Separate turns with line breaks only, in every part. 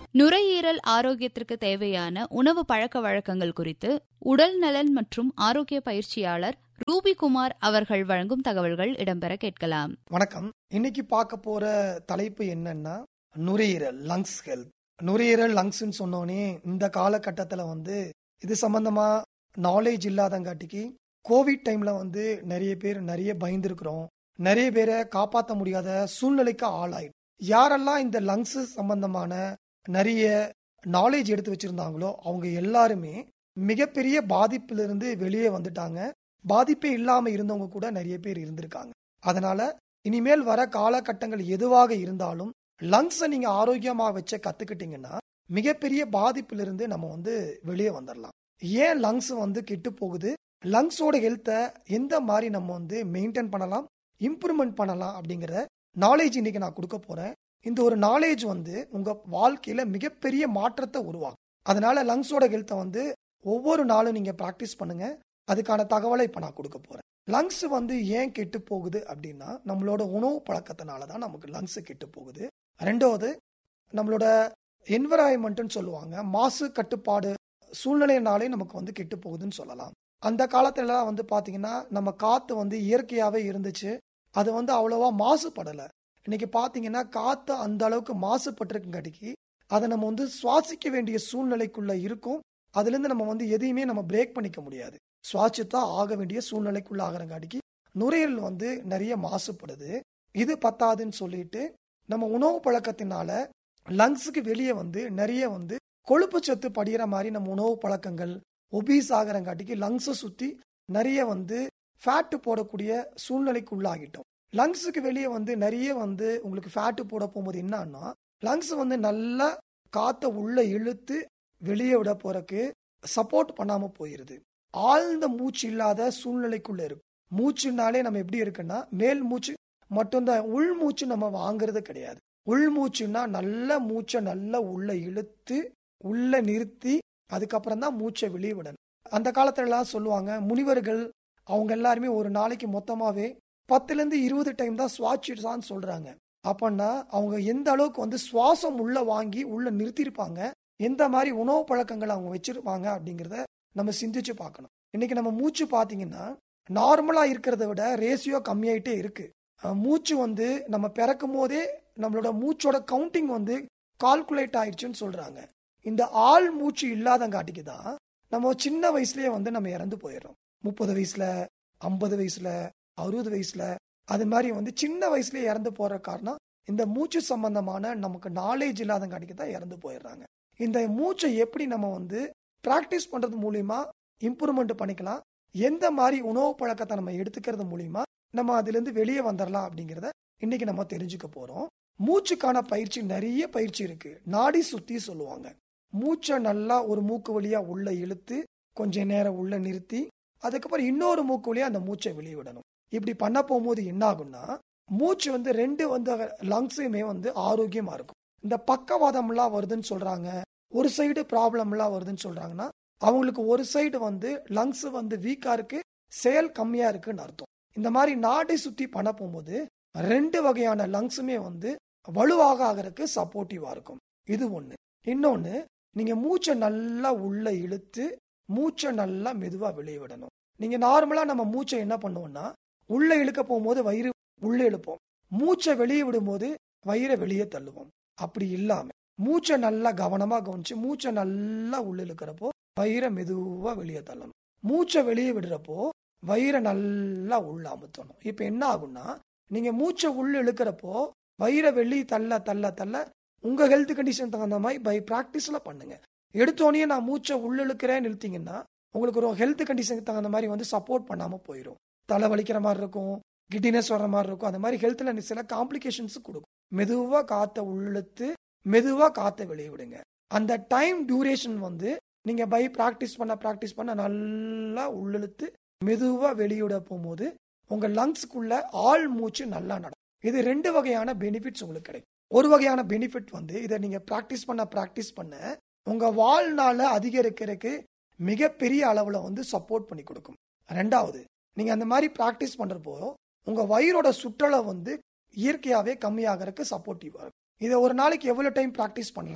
நுரையீரல் ஆரோக்கியத்திற்கு தேவையான உணவு பழக்க வழக்கங்கள் குறித்து உடல் நலன் மற்றும் ஆரோக்கிய பயிற்சியாளர் ரூபி குமார் அவர்கள் வழங்கும் தகவல்கள் இடம்பெற கேட்கலாம்
வணக்கம் இன்னைக்கு பார்க்க போற தலைப்பு என்னன்னா நுரையீரல் லங்ஸ் ஹெல்த் நுரையீரல் லங்ஸ்ன்னு சொன்னோடனே இந்த காலகட்டத்தில் வந்து இது சம்பந்தமா நாலேஜ் இல்லாதங்காட்டிக்கு கோவிட் டைம்ல வந்து நிறைய பேர் நிறைய பயந்துருக்கிறோம் நிறைய பேரை காப்பாற்ற முடியாத சூழ்நிலைக்கு ஆளாயிடும் யாரெல்லாம் இந்த லங்ஸ் சம்பந்தமான நிறைய நாலேஜ் எடுத்து வச்சிருந்தாங்களோ அவங்க எல்லாருமே மிகப்பெரிய பாதிப்பிலிருந்து வெளியே வந்துட்டாங்க பாதிப்பே இல்லாம இருந்தவங்க கூட நிறைய பேர் இருந்திருக்காங்க அதனால இனிமேல் வர காலகட்டங்கள் எதுவாக இருந்தாலும் லங்ஸை நீங்க ஆரோக்கியமா வச்ச கத்துக்கிட்டீங்கன்னா மிகப்பெரிய பாதிப்பிலிருந்து நம்ம வந்து வெளியே வந்துடலாம் ஏன் லங்ஸ் வந்து கெட்டு போகுது லங்ஸோட ஹெல்த்தை எந்த மாதிரி நம்ம வந்து மெயின்டைன் பண்ணலாம் இம்ப்ரூவ்மெண்ட் பண்ணலாம் அப்படிங்கிற நாலேஜ் இன்னைக்கு நான் கொடுக்க போறேன் இந்த ஒரு நாலேஜ் வந்து உங்க வாழ்க்கையில மிகப்பெரிய மாற்றத்தை உருவாக்கும் அதனால லங்ஸோட ஹெல்த்தை வந்து ஒவ்வொரு நாளும் நீங்க ப்ராக்டிஸ் பண்ணுங்க அதுக்கான தகவலை இப்ப நான் கொடுக்க போறேன் லங்ஸ் வந்து ஏன் கெட்டு போகுது அப்படின்னா நம்மளோட உணவு பழக்கத்தினால தான் நமக்கு லங்ஸ் கெட்டு போகுது ரெண்டாவது நம்மளோட என்விரான்மெண்ட்னு சொல்லுவாங்க மாசு கட்டுப்பாடு சூழ்நிலையினாலே நமக்கு வந்து கெட்டு போகுதுன்னு சொல்லலாம் அந்த காலத்துலலாம் வந்து பாத்தீங்கன்னா நம்ம காத்து வந்து இயற்கையாவே இருந்துச்சு அது வந்து அவ்வளவா மாசுபடலை இன்னைக்கு பாத்தீங்கன்னா காத்து அந்த அளவுக்கு மாசுபட்டிருக்குங்காட்டிக்கு அதை நம்ம வந்து சுவாசிக்க வேண்டிய சூழ்நிலைக்குள்ள இருக்கும் அதுல இருந்து நம்ம வந்து எதையுமே நம்ம பிரேக் பண்ணிக்க முடியாது சுவாசித்தான் ஆக வேண்டிய சூழ்நிலைக்குள்ள ஆகிறங்காட்டிக்கு நுரையீரல் வந்து நிறைய மாசுபடுது இது பத்தாதுன்னு சொல்லிட்டு நம்ம உணவு பழக்கத்தினால லங்ஸுக்கு வெளியே வந்து நிறைய வந்து கொழுப்பு சத்து படிகிற மாதிரி நம்ம உணவு பழக்கங்கள் ஒபீஸ் ஆகிறங்காட்டிக்கு லங்ஸை சுத்தி நிறைய வந்து ஃபேட்டு போடக்கூடிய சூழ்நிலைக்கு உள்ளாகிட்டோம் லங்ஸுக்கு வெளியே வந்து நிறைய வந்து உங்களுக்கு ஃபேட்டு போட போகும்போது என்னன்னா லங்ஸ் வந்து நல்லா காத்த உள்ள இழுத்து வெளியே விட போறக்கு சப்போர்ட் பண்ணாம போயிருது ஆழ்ந்த மூச்சு இல்லாத சூழ்நிலைக்குள்ள இருக்கும் மூச்சுனாலே நம்ம எப்படி இருக்குன்னா மேல் மூச்சு மட்டும்தான் உள் மூச்சு நம்ம வாங்குறது கிடையாது உள் மூச்சுன்னா நல்ல மூச்சை நல்லா உள்ள இழுத்து உள்ள நிறுத்தி அதுக்கப்புறம் தான் மூச்சை வெளியே விடணும் அந்த காலத்துல எல்லாம் சொல்லுவாங்க முனிவர்கள் அவங்க எல்லாருமே ஒரு நாளைக்கு மொத்தமாவே பத்துல இருந்து இருபது டைம் தான் சுவாச்சிட்டான்னு சொல்றாங்க அப்படின்னா அவங்க எந்த அளவுக்கு வந்து சுவாசம் உள்ள வாங்கி உள்ள நிறுத்திருப்பாங்க எந்த மாதிரி உணவு பழக்கங்கள் அவங்க வச்சிருப்பாங்க அப்படிங்கிறத நம்ம சிந்திச்சு பார்க்கணும் இன்னைக்கு நம்ம மூச்சு பாத்தீங்கன்னா நார்மலா இருக்கிறத விட ரேசியோ கம்மியாயிட்டே இருக்கு மூச்சு வந்து நம்ம பிறக்கும் போதே நம்மளோட மூச்சோட கவுண்டிங் வந்து கால்குலேட் ஆயிடுச்சுன்னு சொல்றாங்க இந்த ஆள் மூச்சு இல்லாதங்காட்டிக்கு தான் நம்ம சின்ன வயசுலயே வந்து நம்ம இறந்து போயிடுறோம் முப்பது வயசுல ஐம்பது வயசுல அறுபது வயசுல அது மாதிரி வந்து சின்ன வயசுலயே இறந்து போற காரணம் இந்த மூச்சு சம்பந்தமான நமக்கு நாலேஜ் இல்லாதங்காட்டிக்கு தான் இறந்து போயிடுறாங்க இந்த மூச்சை எப்படி நம்ம வந்து பிராக்டிஸ் பண்றது மூலியமா இம்ப்ரூவ்மெண்ட் பண்ணிக்கலாம் எந்த மாதிரி உணவு பழக்கத்தை நம்ம எடுத்துக்கிறது மூலியமா நம்ம அதுல இருந்து வெளியே வந்துடலாம் அப்படிங்கிறத இன்னைக்கு நம்ம தெரிஞ்சுக்க போறோம் மூச்சுக்கான பயிற்சி நிறைய பயிற்சி இருக்கு நாடி சுத்தி சொல்லுவாங்க மூச்சை நல்லா ஒரு மூக்கு வழியா உள்ள இழுத்து கொஞ்ச நேரம் உள்ள நிறுத்தி அதுக்கப்புறம் இன்னொரு மூக்கு வழியா அந்த மூச்சை வெளியே விடணும் இப்படி பண்ண போகும்போது என்ன ஆகும்னா மூச்சு வந்து ரெண்டு வந்து லங்ஸுமே வந்து ஆரோக்கியமா இருக்கும் இந்த பக்கவாதம்லாம் வருதுன்னு சொல்றாங்க ஒரு சைடு ப்ராப்ளம்லாம் வருதுன்னு சொல்றாங்கன்னா அவங்களுக்கு ஒரு சைடு வந்து லங்ஸ் வந்து வீக்கா இருக்கு செயல் கம்மியா இருக்குன்னு அர்த்தம் இந்த மாதிரி நாடை சுத்தி பண்ண போகும்போது ரெண்டு வகையான லங்ஸுமே வந்து வலுவாக ஆகிறதுக்கு சப்போர்ட்டிவா இருக்கும் இது ஒண்ணு இன்னொன்னு நீங்க மூச்சை நல்லா உள்ள இழுத்து மூச்சை நல்லா மெதுவா வெளியே விடணும் நீங்க நார்மலா நம்ம மூச்சை என்ன பண்ணுவோம்னா உள்ள இழுக்க போகும்போது வயிறு உள்ள இழுப்போம் மூச்சை வெளியே விடும்போது வயிறை வெளியே தள்ளுவோம் அப்படி இல்லாம மூச்சை நல்லா கவனமா கவனிச்சு மூச்சை நல்லா உள்ள இழுக்கிறப்போ வயிறை மெதுவா வெளியே தள்ளணும் மூச்சை வெளியே விடுறப்போ வயிறை நல்லா உள்ள அமுத்தணும் இப்ப என்ன ஆகும்னா நீங்க மூச்சை உள்ள இழுக்கிறப்போ வயிறை வெளியே தள்ள தள்ள தள்ள உங்க ஹெல்த் கண்டிஷன் தகுந்த மாதிரி பை பிராக்டிஸ்ல பண்ணுங்க எடுத்தோடனே நான் மூச்சை உள்ள இழுக்கிறேன்னு இழுத்தீங்கன்னா உங்களுக்கு ஒரு ஹெல்த் கண்டிஷனுக்கு தகுந்த மாதிரி வந்து சப்போர்ட் பண்ணாம போயிடும் தலை வலிக்கிற மாதிரி இருக்கும் கிட்டினஸ் வர்ற மாதிரி இருக்கும் அந்த மாதிரி ஹெல்த்ல சில காம்ப்ளிகேஷன்ஸ் கொடுக்கும் மெதுவா காத்த உள்ளுத்து மெதுவா காத்த வெளியே விடுங்க அந்த டைம் டியூரேஷன் வந்து நீங்க பை பிராக்டிஸ் பண்ண பிராக்டிஸ் பண்ண நல்லா உள்ளிழுத்து மெதுவா வெளியிட போகும்போது உங்க லங்ஸ்க்குள்ள ஆள் மூச்சு நல்லா நடக்கும் இது ரெண்டு வகையான பெனிஃபிட்ஸ் உங்களுக்கு கிடைக்கும் ஒரு வகையான பெனிஃபிட் வந்து இதை நீங்க பிராக்டிஸ் பண்ண பிராக்டிஸ் பண்ண உங்க வாழ்நாள அதிகரிக்கிறதுக்கு மிகப்பெரிய அளவுல வந்து சப்போர்ட் பண்ணி கொடுக்கும் ரெண்டாவது நீங்க அந்த மாதிரி பிராக்டிஸ் பண்றப்போ உங்க வயிறோட சுற்றளவு வந்து இயற்கையாவே கம்மியாகிறதுக்கு சப்போர்ட்டிவா இருக்கும் இதை ஒரு நாளைக்கு எவ்வளவு டைம் பிராக்டிஸ் பண்ணலாம்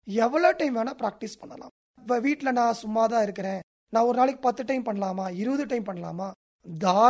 எவ்வளோ டைம் வேணால் ப்ராக்டிஸ் பண்ணலாம் இப்போ வீட்டில் நான் சும்மா தான் இருக்கிறேன் நான் ஒரு நாளைக்கு பத்து டைம் பண்ணலாமா இருபது டைம் பண்ணலாமா தாராளமா